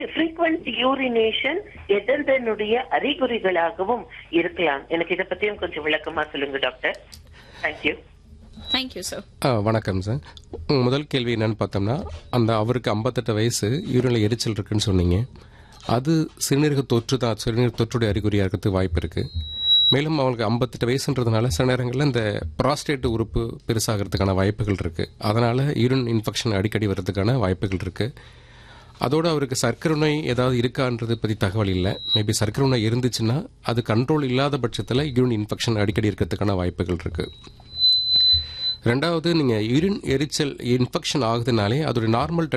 frequent urination எதனுடைய அறிகுறிகளாகவும் இருக்கலாம் எனக்கு இதை பத்தியும் கொஞ்சம் விளக்கமா சொல்லுங்க டாக்டர் தேங்க்யூ தேங்க்யூ சார் ஆ வணக்கம் சார் உங்க முதல் கேள்வி என்னன்னு பார்த்தோம்னா அந்த அவருக்கு ஐம்பத்தெட்டு வயசு யூரினில் எரிச்சல் இருக்குன்னு சொன்னீங்க அது சிறுநீரக தொற்று தான் சிறுநீரக தொற்றுடைய அறிகுறியாக இருக்கிறதுக்கு வாய்ப்பு இருக்குது மேலும் அவங்களுக்கு ஐம்பத்தெட்டு வயசுன்றதுனால சில நேரங்களில் இந்த ப்ராஸ்டேட் உறுப்பு பெருசாகிறதுக்கான வாய்ப்புகள் இருக்குது அதனால் யூரின் இன்ஃபெக்ஷன் அடிக்கடி வர்றதுக்கான வாய்ப்புகள் இருக்குது அதோடு அவருக்கு சர்க்கரை நோய் ஏதாவது இருக்கான்றது பற்றி தகவல் இல்லை மேபி சர்க்கரை நோய் இருந்துச்சுன்னா அது கண்ட்ரோல் இல்லாத பட்சத்தில் யூரின் இன்ஃபெக்ஷன் அடிக்கடி இருக்கிறதுக்கான வாய்ப்புகள் இருக்குது ரெண்டாவது நீங்கள் யூரின் எரிச்சல் இன்ஃபெக்ஷன் ஆகுதுனாலே அதோட நார்மல்